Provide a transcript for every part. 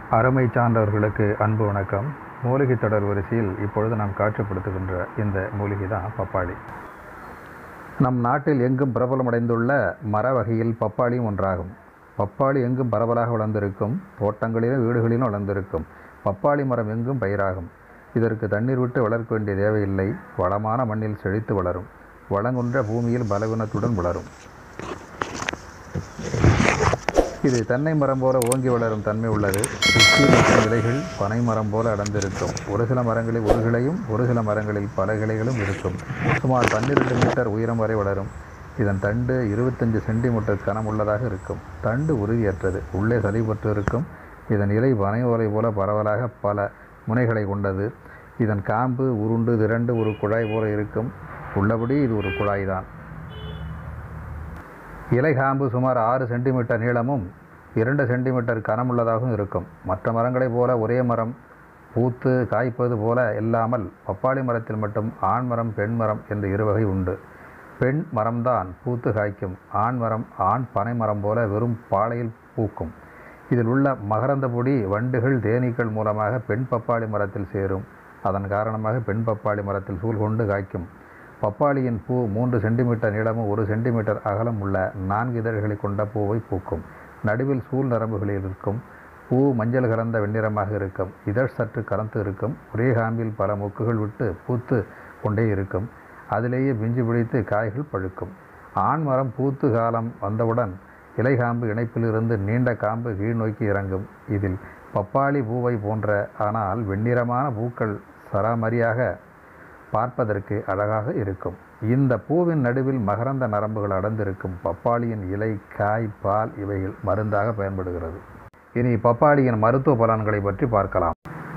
அருமை சார்ந்தவர்களுக்கு அன்பு வணக்கம் மூலிகை தொடர் வரிசையில் இப்பொழுது நாம் காட்சிப்படுத்துகின்ற இந்த மூலிகை தான் பப்பாளி நம் நாட்டில் எங்கும் பிரபலமடைந்துள்ள மர வகையில் பப்பாளியும் ஒன்றாகும் பப்பாளி எங்கும் பரவலாக வளர்ந்திருக்கும் தோட்டங்களிலும் வீடுகளிலும் வளர்ந்திருக்கும் பப்பாளி மரம் எங்கும் பயிராகும் இதற்கு தண்ணீர் விட்டு வளர்க்க வேண்டிய தேவையில்லை வளமான மண்ணில் செழித்து வளரும் வளங்குன்ற பூமியில் பலவீனத்துடன் வளரும் இது தென்னை மரம் போல ஓங்கி வளரும் தன்மை உள்ளது உச்சி மற்றும் இலைகள் பனை மரம் போல அடர்ந்திருக்கும் ஒரு சில மரங்களில் ஒரு கிளையும் ஒரு சில மரங்களில் பல கிளைகளும் இருக்கும் சுமார் பன்னிரெண்டு மீட்டர் உயரம் வரை வளரும் இதன் தண்டு இருபத்தஞ்சு சென்டிமீட்டர் கனம் உள்ளதாக இருக்கும் தண்டு உறுதியற்றது உள்ளே சளிபட்டு இருக்கும் இதன் இலை பனை ஓலை போல பரவலாக பல முனைகளை கொண்டது இதன் காம்பு உருண்டு திரண்டு ஒரு குழாய் போல இருக்கும் உள்ளபடி இது ஒரு குழாய் தான் இலை காம்பு சுமார் ஆறு சென்டிமீட்டர் நீளமும் இரண்டு சென்டிமீட்டர் கனமுள்ளதாகவும் இருக்கும் மற்ற மரங்களைப் போல ஒரே மரம் பூத்து காய்ப்பது போல இல்லாமல் பப்பாளி மரத்தில் மட்டும் ஆண் மரம் பெண் மரம் என்று இரு வகை உண்டு பெண் மரம்தான் பூத்து காய்க்கும் ஆண் மரம் ஆண் பனை மரம் போல வெறும் பாலையில் பூக்கும் இதில் உள்ள மகரந்த பொடி வண்டுகள் தேனீக்கள் மூலமாக பெண் பப்பாளி மரத்தில் சேரும் அதன் காரணமாக பெண் பப்பாளி மரத்தில் சூழ் கொண்டு காய்க்கும் பப்பாளியின் பூ மூன்று சென்டிமீட்டர் நீளமும் ஒரு சென்டிமீட்டர் அகலம் உள்ள நான்கு இதழ்களை கொண்ட பூவை பூக்கும் நடுவில் சூழ் நரம்புகளில் இருக்கும் பூ மஞ்சள் கலந்த வெண்ணிறமாக இருக்கும் இதழ் சற்று கலந்து இருக்கும் ஒரே காம்பில் பல மொக்குகள் விட்டு பூத்து கொண்டே இருக்கும் அதிலேயே பிஞ்சு பிடித்து காய்கள் பழுக்கும் ஆண் மரம் பூத்து காலம் வந்தவுடன் இலைகாம்பு இணைப்பிலிருந்து நீண்ட காம்பு கீழ் நோக்கி இறங்கும் இதில் பப்பாளி பூவை போன்ற ஆனால் வெண்ணிறமான பூக்கள் சராமரியாக பார்ப்பதற்கு அழகாக இருக்கும் இந்த பூவின் நடுவில் மகரந்த நரம்புகள் அடர்ந்திருக்கும் பப்பாளியின் இலை காய் பால் இவைகள் மருந்தாக பயன்படுகிறது இனி பப்பாளியின் மருத்துவ பலன்களை பற்றி பார்க்கலாம்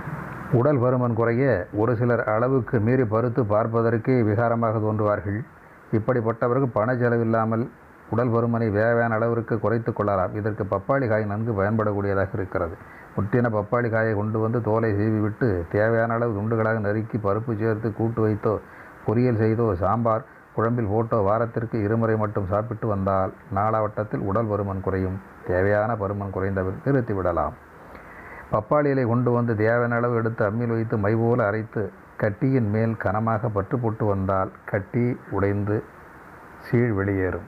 உடல் பருமன் குறைய ஒரு சிலர் அளவுக்கு மீறி பருத்து பார்ப்பதற்கே விகாரமாக தோன்றுவார்கள் இப்படிப்பட்டவர்கள் பண செலவில்லாமல் உடல் பருமனை தேவையான அளவிற்கு குறைத்து கொள்ளலாம் இதற்கு பப்பாளி காய் நன்கு பயன்படக்கூடியதாக இருக்கிறது முட்டின பப்பாளி காயை கொண்டு வந்து தோலை சீவி விட்டு தேவையான அளவு துண்டுகளாக நறுக்கி பருப்பு சேர்த்து கூட்டு வைத்தோ பொரியல் செய்தோ சாம்பார் குழம்பில் போட்டோ வாரத்திற்கு இருமுறை மட்டும் சாப்பிட்டு வந்தால் நாளாவட்டத்தில் உடல் பருமன் குறையும் தேவையான பருமன் குறைந்தபின் நிறுத்தி விடலாம் பப்பாளி இலை கொண்டு வந்து தேவையான அளவு எடுத்து அம்மியில் வைத்து மை போல அரைத்து கட்டியின் மேல் கனமாக பற்று போட்டு வந்தால் கட்டி உடைந்து சீழ் வெளியேறும்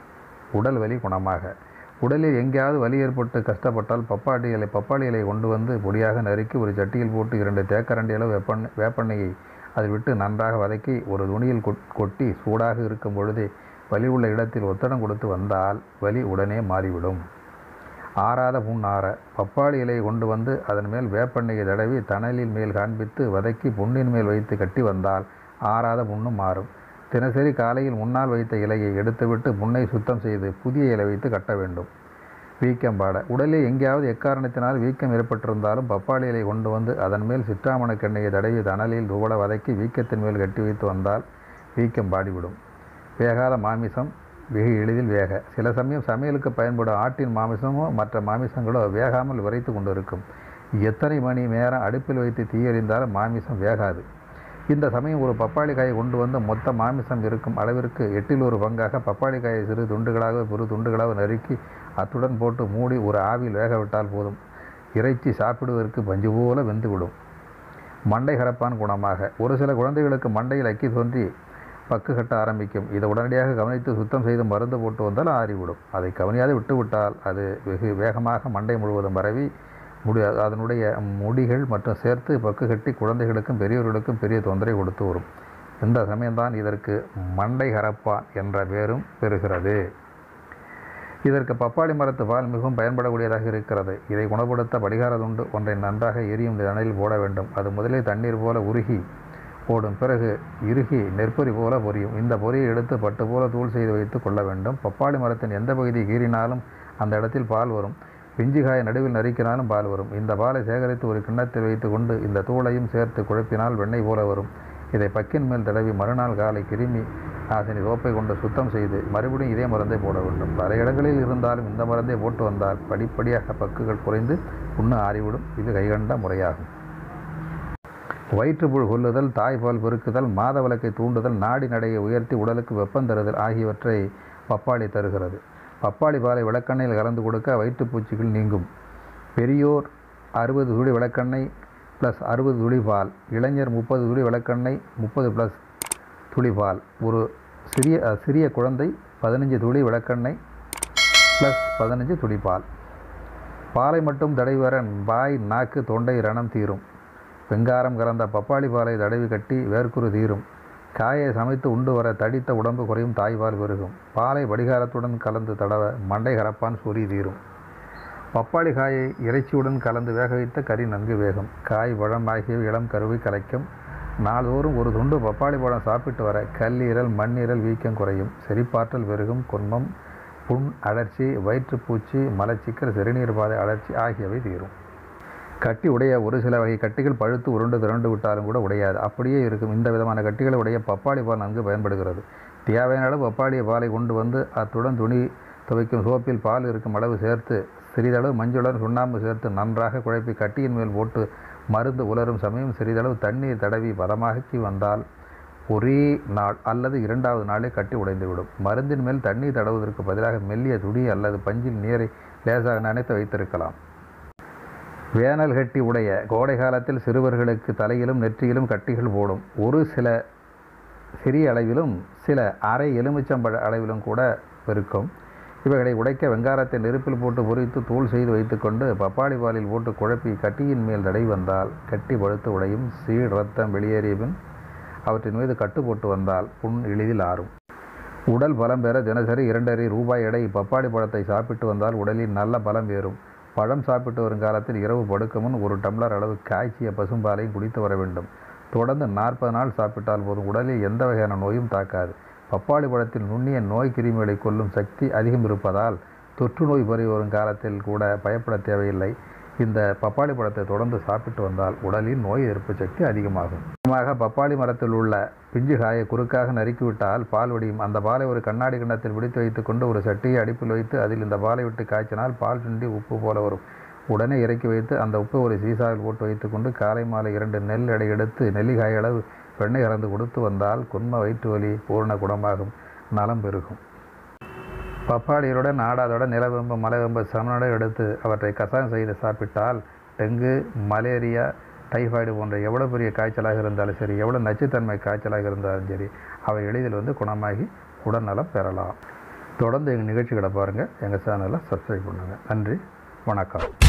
உடல் வலி குணமாக உடலில் எங்கேயாவது வலி ஏற்பட்டு கஷ்டப்பட்டால் பப்பாளி இலை பப்பாளி இலை கொண்டு வந்து பொடியாக நறுக்கி ஒரு சட்டியில் போட்டு இரண்டு தேக்கரண்டி அளவு வெப்பெண்ணெய் வேப்பெண்ணெயை அதில் விட்டு நன்றாக வதக்கி ஒரு துணியில் கொட்டி சூடாக இருக்கும் பொழுதே வலி உள்ள இடத்தில் ஒத்தடம் கொடுத்து வந்தால் வலி உடனே மாறிவிடும் ஆறாத புண் ஆற பப்பாளி இலையை கொண்டு வந்து அதன் மேல் வேப்பெண்ணெயை தடவி தணலின் மேல் காண்பித்து வதக்கி புண்ணின் மேல் வைத்து கட்டி வந்தால் ஆறாத புண்ணும் மாறும் தினசரி காலையில் முன்னால் வைத்த இலையை எடுத்துவிட்டு புண்ணை சுத்தம் செய்து புதிய இலை வைத்து கட்ட வேண்டும் வீக்கம் பாட உடலில் எங்கேயாவது எக்காரணத்தினால் வீக்கம் ஏற்பட்டிருந்தாலும் பப்பாளி இலை கொண்டு வந்து அதன் மேல் சிற்றாமணக்கெண்ணெயை தடவி தணலில் துவள வதக்கி வீக்கத்தின் மேல் கட்டி வைத்து வந்தால் வீக்கம் பாடிவிடும் வேகாத மாமிசம் வெகு எளிதில் வேக சில சமயம் சமையலுக்கு பயன்படும் ஆட்டின் மாமிசமோ மற்ற மாமிசங்களோ வேகாமல் விரைத்து கொண்டு இருக்கும் எத்தனை மணி நேரம் அடுப்பில் வைத்து தீயறிந்தாலும் மாமிசம் வேகாது இந்த சமயம் ஒரு பப்பாளி காயை கொண்டு வந்து மொத்த மாமிசம் இருக்கும் அளவிற்கு எட்டில் ஒரு பங்காக பப்பாளி காயை சிறு துண்டுகளாக பெரு துண்டுகளாக நறுக்கி அத்துடன் போட்டு மூடி ஒரு ஆவியில் வேக விட்டால் போதும் இறைச்சி சாப்பிடுவதற்கு பஞ்சு போல வெந்துவிடும் மண்டை கரப்பான் குணமாக ஒரு சில குழந்தைகளுக்கு மண்டையில் அக்கி தோன்றி பக்கு கட்ட ஆரம்பிக்கும் இதை உடனடியாக கவனித்து சுத்தம் செய்து மருந்து போட்டு வந்தால் ஆறிவிடும் அதை கவனியாது விட்டுவிட்டால் அது வெகு வேகமாக மண்டை முழுவதும் பரவி முடி அதனுடைய முடிகள் மற்றும் சேர்த்து பக்கு கட்டி குழந்தைகளுக்கும் பெரியவர்களுக்கும் பெரிய தொந்தரை கொடுத்து வரும் இந்த சமயம்தான் இதற்கு மண்டை கரப்பான் என்ற பேரும் பெறுகிறது இதற்கு பப்பாளி மரத்து பால் மிகவும் பயன்படக்கூடியதாக இருக்கிறது இதை குணப்படுத்த படிகார துண்டு ஒன்றை நன்றாக எரியும் அணையில் போட வேண்டும் அது முதலில் தண்ணீர் போல உருகி போடும் பிறகு இறுகி நெற்பொறி போல பொரியும் இந்த பொரியை எடுத்து பட்டு போல தூள் செய்து வைத்து கொள்ள வேண்டும் பப்பாளி மரத்தின் எந்த பகுதி கீறினாலும் அந்த இடத்தில் பால் வரும் பிஞ்சுகாய நடுவில் நறுக்கினாலும் பால் வரும் இந்த பாலை சேகரித்து ஒரு கிண்ணத்தில் வைத்து கொண்டு இந்த தூளையும் சேர்த்து குழப்பினால் வெண்ணெய் போல வரும் இதை பக்கின் மேல் தடவி மறுநாள் காலை கிருமி நாசினி சோப்பை கொண்டு சுத்தம் செய்து மறுபடியும் இதே மருந்தை போட வேண்டும் பல இடங்களில் இருந்தாலும் இந்த மருந்தை போட்டு வந்தால் படிப்படியாக பக்குகள் குறைந்து புண்ணு ஆறிவிடும் இது கைகண்ட முறையாகும் வயிற்றுப்புழு கொல்லுதல் தாய்ப்பால் பெருக்குதல் மாதவிலக்கை தூண்டுதல் நாடி நடையை உயர்த்தி உடலுக்கு வெப்பம் தருதல் ஆகியவற்றை பப்பாளி தருகிறது பப்பாளி பாலை விளக்கெண்ணெயில் கலந்து கொடுக்க வயிற்றுப்பூச்சிகள் நீங்கும் பெரியோர் அறுபது துளி விளக்கெண்ணெய் ப்ளஸ் அறுபது துளி பால் இளைஞர் முப்பது துளி விளக்கெண்ணெய் முப்பது ப்ளஸ் துளி பால் ஒரு சிறிய அஹ், சிறிய குழந்தை பதினஞ்சு துளி விளக்கெண்ணெய் ப்ளஸ் பதினஞ்சு துளி பால் பாலை மட்டும் தடவி வர வாய் நாக்கு தொண்டை ரணம் தீரும் வெங்காரம் கலந்த பப்பாளி பாலை தடவி கட்டி வேர்க்குரு தீரும் காயை சமைத்து உண்டு வர தடித்த உடம்பு குறையும் தாய்பால் பெருகும் பாலை வடிகாரத்துடன் கலந்து தடவ மண்டை கரப்பான் சொறி தீரும் பப்பாளி காயை இறைச்சியுடன் கலந்து வேக வைத்த கறி நன்கு வேகும் காய் பழம் ஆகியவை இளம் கருவை கலைக்கும் நாள்தோறும் ஒரு துண்டு பப்பாளி பழம் சாப்பிட்டு வர கல்லீரல் மண்ணீரல் வீக்கம் குறையும் செரிப்பாற்றல் பெருகும் குன்மம் புண் அழற்சி வயிற்றுப்பூச்சி மலச்சிக்கல் சிறுநீர் பாதை அழற்சி ஆகியவை தீரும் கட்டி உடைய ஒரு சில வகை கட்டிகள் பழுத்து உருண்டு திரண்டு விட்டாலும் கூட உடையாது அப்படியே இருக்கும் இந்த விதமான கட்டிகளை உடைய பப்பாளி பால் நன்கு பயன்படுகிறது தேவையான அளவு பப்பாளிய பாலை கொண்டு வந்து அத்துடன் துணி துவைக்கும் சோப்பில் பால் இருக்கும் அளவு சேர்த்து சிறிதளவு மஞ்சளுடன் சுண்ணாம்பு சேர்த்து நன்றாக குழப்பி கட்டியின் மேல் போட்டு மருந்து உலரும் சமயம் சிறிதளவு தண்ணீர் தடவி பதமாக்கி வந்தால் ஒரே நாள் அல்லது இரண்டாவது நாளே கட்டி உடைந்துவிடும் மருந்தின் மேல் தண்ணீர் தடவுவதற்கு பதிலாக மெல்லிய துணி அல்லது பஞ்சில் நீரை லேசாக நனைத்து வைத்திருக்கலாம் வேனல் கட்டி உடைய கோடை காலத்தில் சிறுவர்களுக்கு தலையிலும் நெற்றியிலும் கட்டிகள் போடும் ஒரு சில சிறிய அளவிலும் சில அரை எலுமிச்சம்பழ அளவிலும் கூட இருக்கும் இவைகளை உடைக்க வெங்காரத்தை நெருப்பில் போட்டு பொரித்து தூள் செய்து வைத்துக்கொண்டு பப்பாளி பாலில் போட்டு குழப்பி கட்டியின் மேல் தடை வந்தால் கட்டி பழுத்து உடையும் சீழ் ரத்தம் வெளியேறிய பின் அவற்றின் மீது கட்டு போட்டு வந்தால் புண் எளிதில் ஆறும் உடல் பலம் பெற தினசரி இரண்டரை ரூபாய் எடை பப்பாளி பழத்தை சாப்பிட்டு வந்தால் உடலில் நல்ல பலம் ஏறும் பழம் சாப்பிட்டு வரும் காலத்தில் இரவு படுக்க முன் ஒரு டம்ளர் அளவு காய்ச்சிய பசும்பாலையும் குடித்து வர வேண்டும் தொடர்ந்து நாற்பது நாள் சாப்பிட்டால் போதும் உடலில் எந்த வகையான நோயும் தாக்காது பப்பாளி பழத்தில் நுண்ணிய நோய் கிருமிகளை கொல்லும் சக்தி அதிகம் இருப்பதால் தொற்று நோய் பரவி வரும் காலத்தில் கூட பயப்பட தேவையில்லை இந்த பப்பாளி பழத்தை தொடர்ந்து சாப்பிட்டு வந்தால் உடலில் நோய் எதிர்ப்பு சக்தி அதிகமாகும் முக்கியமாக பப்பாளி மரத்தில் உள்ள பிஞ்சு காயை குறுக்காக நறுக்கிவிட்டால் பால் வடியும் அந்த பாலை ஒரு கண்ணாடி கிண்ணத்தில் பிடித்து வைத்துக்கொண்டு ஒரு சட்டியை அடுப்பில் வைத்து அதில் இந்த பாலை விட்டு காய்ச்சினால் பால் சுண்டி உப்பு போல வரும் உடனே இறக்கி வைத்து அந்த உப்பை ஒரு சீசாவில் போட்டு வைத்துக்கொண்டு காலை மாலை இரண்டு நெல் எடை எடுத்து நெல்லிக்காய் அளவு வெண்ணெய் கலந்து கொடுத்து வந்தால் குன்ம வயிற்று வலி பூர்ண குணமாகும் நலம் பெருகும் பப்பாளியுடன் ஆடாதுடன் நிலவெம்பு மலைவெம்பு சமனுடன் எடுத்து அவற்றை கசாயம் செய்து சாப்பிட்டால் டெங்கு மலேரியா டைஃபாய்டு போன்ற எவ்வளோ பெரிய காய்ச்சலாக இருந்தாலும் சரி எவ்வளோ நச்சுத்தன்மை காய்ச்சலாக இருந்தாலும் சரி அவை எளிதில் வந்து குணமாகி உடல்நலம் பெறலாம் தொடர்ந்து எங்கள் நிகழ்ச்சிகளை பாருங்கள் எங்கள் சேனலை சப்ஸ்கிரைப் பண்ணுங்கள் நன்றி வணக்கம்